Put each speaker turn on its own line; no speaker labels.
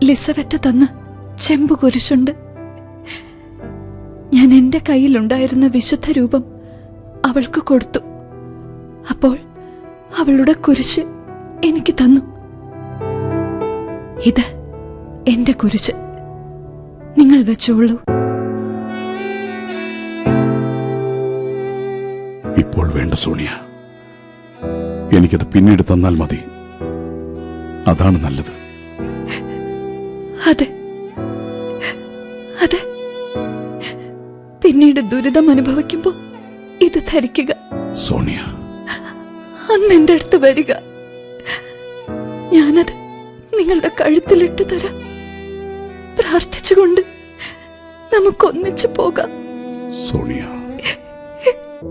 ലിസവറ്റ തന്ന ചെമ്പു കുരിശുണ്ട് ഞാൻ എന്റെ കയ്യിലുണ്ടായിരുന്ന വിശുദ്ധ രൂപം അവൾക്ക് കൊടുത്തു അപ്പോൾ അവളുടെ കുരിശ് എനിക്ക് തന്നു ഇത് എന്റെ കുരിശ് നിങ്ങൾ വെച്ചോളൂ
ഇപ്പോൾ വേണ്ട സോണിയ എനിക്കത് പിന്നീട് തന്നാൽ മതി അതാണ് നല്ലത്
അതെ അതെ പിന്നീട് ദുരിതം അനുഭവിക്കുമ്പോ ഇത് ധരിക്കുക
സോണിയ
അന്ന് എന്റെ അടുത്ത് വരിക ഞാനത് നിങ്ങളുടെ കഴുത്തിലിട്ട് തരാം പ്രാർത്ഥിച്ചുകൊണ്ട് നമുക്കൊന്നിച്ചു പോകാം
സോണിയ